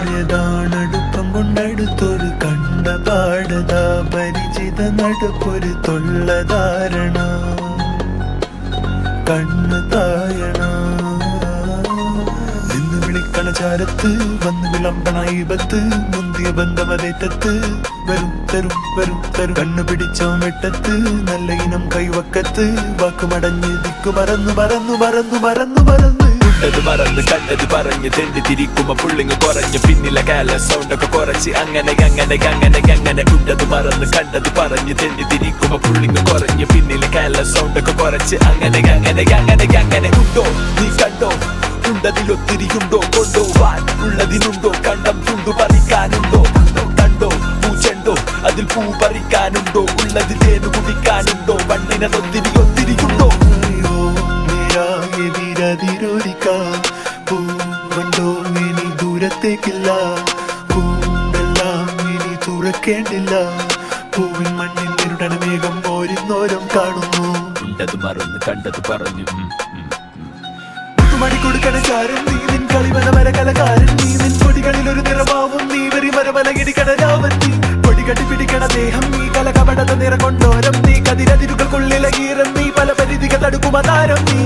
പോയതാണടുപ്പം കൊണ്ടടുത്തൊരു കണ്ട പാടതാ പരിചിത നടപ്പൊരു തൊള്ളധാരണ കണ്ണ് തായണ നിന്ന് വിളിക്കണ ചാരത്ത് വന്ന് വിളമ്പണ ഈപത്ത് മുന്തിയ ബന്ധമതേറ്റത്ത് വരും തരും വരും തരും കണ്ണു പിടിച്ചോ വെട്ടത്ത് നല്ല ഇനം കൈവക്കത്ത് വാക്കുമടഞ്ഞ് ദിക്കു മറന്നു മറന്നു മറന്നു മറന്നു മറന്ന് കണ്ടത് മറന്ന് കണ്ടത് പറഞ്ഞ് തെണ്ടി തിരിക്കുമ്പോ പുള്ളിങ് കുറഞ്ഞ് പിന്നിലെ കാല സൗണ്ട് ഒക്കെ കുറച്ച് അങ്ങനെ അങ്ങനെ അങ്ങനെ അങ്ങനെ ഉണ്ടത് മറന്ന് കണ്ടത് പറഞ്ഞ് തെണ്ടി തിരിക്കുമ്പോ പുള്ളിങ് കുറഞ്ഞ് പിന്നിലെ കാല സൗണ്ട് ഒക്കെ കുറച്ച് അങ്ങനെ അങ്ങനെ അങ്ങനെ അങ്ങനെ ഉണ്ടോ നീ കണ്ടോ ഉണ്ടതിലൊത്തിരിയുണ്ടോ കൊണ്ടുപോവാൻ ഉള്ളതിനുണ്ടോ കണ്ടം തുണ്ടു പറിക്കാനുണ്ടോ ഉണ്ടോ കണ്ടോ പൂച്ചെണ്ടോ അതിൽ പൂ പറിക്കാനുണ്ടോ ഉള്ളതിൽ തേനു കുടിക്കാനുണ്ടോ വണ്ണിനതൊത്തിരി ഒത്തിരിയുണ്ടോ അയ്യോ നേരായെതിരതിരൊരിക്കാം പൂവണ്ടോ ഇനി ദൂരത്തേക്കില്ല പൂവെല്ലാം ഇനി തുറക്കേണ്ടില്ല പൂവിൻ മണ്ണിൽ ഇരുടണ മേഘം ഓരിന്നോരം കാണുന്നു ഉണ്ടത് മറന്ന് കണ്ടത് പറഞ്ഞു ഉം, ഉം. മണി കൊടുക്കണ ചാരൻ നീ നിൻ കളിമന മരകലകാരൻ നീ നിൻ പൊടികളിൽ ഒരു നിറമാവും നീ വരി മരമല ഇടിക്കണ രാവൻ നീ പൊടികട്ടി പിടിക്കണ ദേഹം നീ കല കപടത നിറ കൊണ്ടോരം നീ കതിരതിരുകൾക്കുള്ളില ഗീരം നീ പല പരിധിക തടുക്കുമതാരം നീ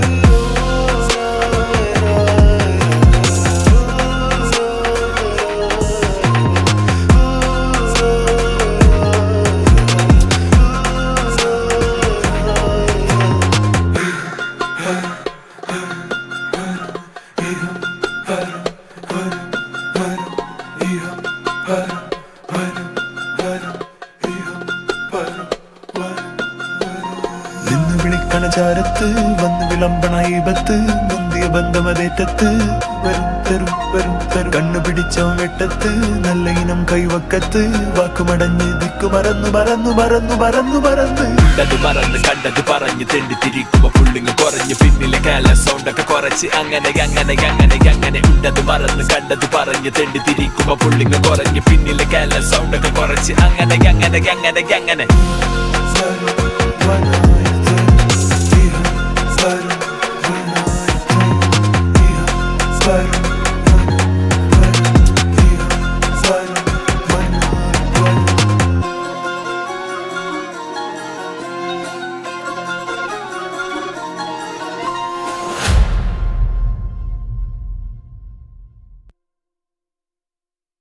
നിന്ന് വിളിക്കണ ചാരത്ത് വന്ന് വിളമ്പണ ഈപത്ത് മുന്തിയ ബന്ധമതേറ്റത്ത് വരും തരും വരും തരും കണ്ണു പിടിച്ചോ വെട്ടത്ത് നല്ല ഇനം കൈവക്കത്ത് വാക്കുമടഞ്ഞ് ദിക്കു മറന്നു മറന്നു മറന്നു മറന്നു മറന്ന് കണ്ടത് മറന്ന് കണ്ടത് പറഞ്ഞ് തെണ്ടി തിരിക്കുമ്പോ പുള്ളിങ് കുറഞ്ഞ് പിന്നിലെ കാല സൗണ്ട് ഒക്കെ കുറച്ച് അങ്ങനെ അങ്ങനെ അങ്ങനെ അങ്ങനെ ഉണ്ടത് മറന്ന് കണ്ടത് പറഞ്ഞ് തെണ്ടി തിരിക്കുമ്പോ പുള്ളിങ് കുറഞ്ഞ് പിന്നിലെ കാല സൗണ്ട് ഒക്കെ കുറച്ച് അങ്ങനെ അങ്ങനെ അങ്ങനെ അങ്ങനെ വനായി